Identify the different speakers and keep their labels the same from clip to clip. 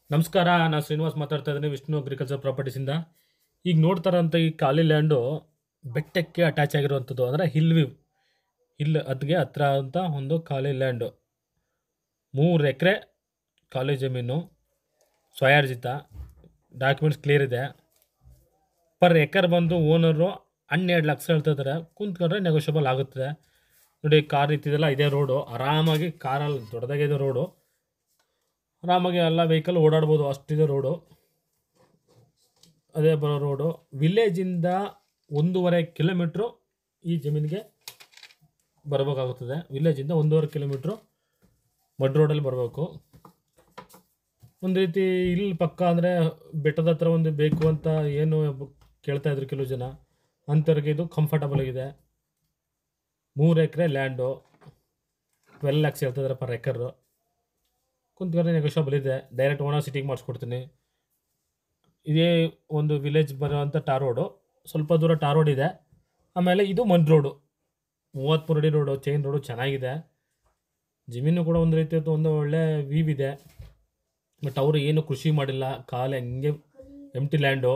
Speaker 1: ನಮಸ್ಕಾರ ನಾನು ಶ್ರೀನಿವಾಸ್ ಮಾತಾಡ್ತಾ ಇದ್ದೀನಿ ವಿಷ್ಣು ಅಗ್ರಿಕಲ್ಚರ್ ಪ್ರಾಪರ್ಟೀಸಿಂದ ಈಗ ನೋಡ್ತಾರಂತ ಈ ಖಾಲಿ ಲ್ಯಾಂಡು ಬೆಟ್ಟಕ್ಕೆ ಅಟ್ಯಾಚ್ ಆಗಿರುವಂಥದ್ದು ಅಂದರೆ ಹಿಲ್ ವ್ಯೂ ಹಿಲ್ ಅದ್ಗೆ ಹತ್ರ ಅಂತ ಒಂದು ಖಾಲಿ ಲ್ಯಾಂಡು ಮೂರು ಎಕರೆ ಖಾಲಿ ಜಮೀನು ಸ್ವಯಾರ್ಜಿತ ಡಾಕ್ಯುಮೆಂಟ್ಸ್ ಕ್ಲಿಯರ್ ಇದೆ ಪರ್ ಎಕರ್ ಬಂದು ಓನರು ಹನ್ನೆರಡು ಲಕ್ಷ ಹೇಳ್ತಾ ಇದ್ದಾರೆ ಕುಂತ್ಕೊಂಡ್ರೆ ನೆಗೋಷಿಯಬಲ್ ಆಗುತ್ತದೆ ನೋಡಿ ಕಾರ್ ಇತ್ತಿದೆಲ್ಲ ಇದೇ ರೋಡು ಆರಾಮಾಗಿ ಕಾರಲ್ಲಿ ದೊಡ್ಡದಾಗಿದೆ ರೋಡು ಆರಾಮಾಗಿ ಎಲ್ಲ ವೆಹಿಕಲ್ ಓಡಾಡ್ಬೋದು ಅಷ್ಟಿದೆ ರೋಡು ಅದೇ ಬರೋ ರೋಡು ವಿಲೇಜಿಂದ ಒಂದೂವರೆ ಕಿಲೋಮೀಟ್ರು ಈ ಜಮೀನಿಗೆ ಬರಬೇಕಾಗುತ್ತದೆ ವಿಲೇಜಿಂದ ಒಂದೂವರೆ ಕಿಲೋಮೀಟ್ರು ಮಡ್ ರೋಡಲ್ಲಿ ಬರಬೇಕು ಒಂದು ರೀತಿ ಇಲ್ಲಿ ಪಕ್ಕ ಅಂದರೆ ಬೆಟ್ಟದ ಹತ್ರ ಒಂದು ಬೇಕು ಅಂತ ಏನು ಬ- ಕೇಳ್ತಾ ಇದ್ರು ಕೆಲವು ಜನ ಅಂಥವ್ರಿಗೆ ಇದು ಕಂಫರ್ಟಬಲ್ ಆಗಿದೆ ಮೂರು ಎಕರೆ ಲ್ಯಾಂಡು ಟ್ವೆಲ್ ಲ್ಯಾಕ್ಸ್ ಹೇಳ್ತಿದ್ದಾರೆ ಪರ್ ಎಕರು ಕುಂತ್ಕೊಂಡ್ರೆ ನೆಗೋಷಿಯಬಲ್ ಇದೆ ಡೈರೆಕ್ಟ್ ಓನರ್ ಸಿಟಿಗೆ ಮಾಡಿಸ್ಕೊಡ್ತೀನಿ ಇದೇ ಒಂದು ವಿಲೇಜ್ ಬರುವಂಥ ಟಾರ್ ರೋಡು ಸ್ವಲ್ಪ ದೂರ ಟಾರ್ ರೋಡ್ ಇದೆ ಆಮೇಲೆ ಇದು ಮಡ್ ರೋಡು ಮೂವತ್ತ್ಮೂರು ಅಡಿ ರೋಡು ಚೈನ್ ರೋಡು ಚೆನ್ನಾಗಿದೆ ಜಮೀನು ಕೂಡ ಒಂದು ರೀತಿ ಒಂದು ಒಳ್ಳೆ ವೀವ್ ಇದೆ ಬಟ್ ಅವರು ಏನು ಕೃಷಿ ಮಾಡಿಲ್ಲ ಖಾಲಿ ಹಂಗೆ ಎಂಟಿ ಲ್ಯಾಂಡು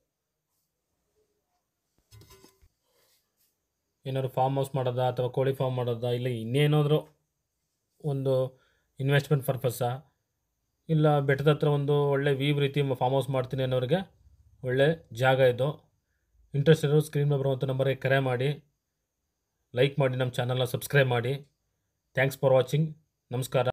Speaker 1: ಏನಾದ್ರು ಫಾರ್ಮ್ ಹೌಸ್ ಮಾಡೋದಾ ಅಥವಾ ಕೋಳಿ ಫಾರ್ಮ್ ಮಾಡೋದಾ ಇಲ್ಲ ಇನ್ನೇನಾದರೂ ಒಂದು ಇನ್ವೆಸ್ಟ್ಮೆಂಟ್ ಪರ್ಪಸ್ಸಾ ಇಲ್ಲ ಬೆಟ್ಟದ ಹತ್ರ ಒಂದು ಒಳ್ಳೆ ವೀವ್ ರೀತಿ ಫಾರ್ಮ್ ಹೌಸ್ ಮಾಡ್ತೀನಿ ಅನ್ನೋರಿಗೆ ಒಳ್ಳೆ ಜಾಗ ಇದು ಇಂಟ್ರೆಸ್ಟ್ ಇರೋ ಸ್ಕ್ರೀನ್ ಮೇಲೆ ಬರುವಂಥ ನಂಬರ್ಗೆ ಕರೆ ಮಾಡಿ ಲೈಕ್ ಮಾಡಿ ನಮ್ಮ ಚಾನಲ್ನ ಸಬ್ಸ್ಕ್ರೈಬ್ ಮಾಡಿ ಥ್ಯಾಂಕ್ಸ್ ಫಾರ್ ವಾಚಿಂಗ್ ನಮಸ್ಕಾರ